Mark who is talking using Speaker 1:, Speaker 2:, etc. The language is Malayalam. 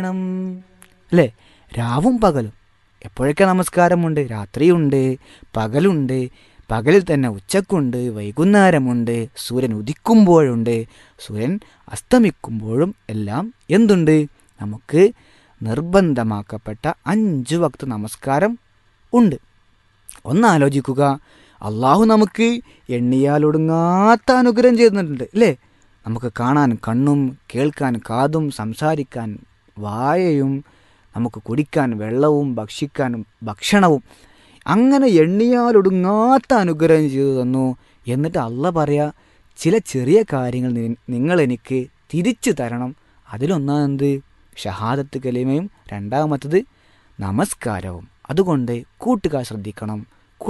Speaker 1: അല്ലേ രാവും പകലും എപ്പോഴൊക്കെ നമസ്കാരമുണ്ട് രാത്രിയുണ്ട് പകലുണ്ട് പകലിൽ തന്നെ ഉച്ചക്കുണ്ട് വൈകുന്നേരമുണ്ട് സൂര്യൻ ഉദിക്കുമ്പോഴുണ്ട് സൂര്യൻ അസ്തമിക്കുമ്പോഴും എല്ലാം എന്തുണ്ട് നമുക്ക് നിർബന്ധമാക്കപ്പെട്ട അഞ്ച് വക്ത് നമസ്കാരം ഉണ്ട് ഒന്നാലോചിക്കുക അള്ളാഹു നമുക്ക് എണ്ണിയാലൊടുങ്ങാത്ത അനുഗ്രഹം ചെയ്യുന്നുണ്ട് അല്ലേ നമുക്ക് കാണാൻ കണ്ണും കേൾക്കാൻ കാതും സംസാരിക്കാൻ വായയും നമുക്ക് കുടിക്കാൻ വെള്ളവും ഭക്ഷിക്കാൻ ഭക്ഷണവും അങ്ങനെ എണ്ണിയാലൊടുങ്ങാത്ത അനുഗ്രഹം ചെയ്തു തന്നു എന്നിട്ട് അല്ല പറയാ ചില ചെറിയ കാര്യങ്ങൾ നി- നിങ്ങൾ എനിക്ക് തിരിച്ചു തരണം അതിലൊന്നാമെന്ത് ഷഹാദത്ത് കലിമയും രണ്ടാമത്തത് നമസ്കാരവും അതുകൊണ്ട് കൂട്ടുകാർ ശ്രദ്ധിക്കണം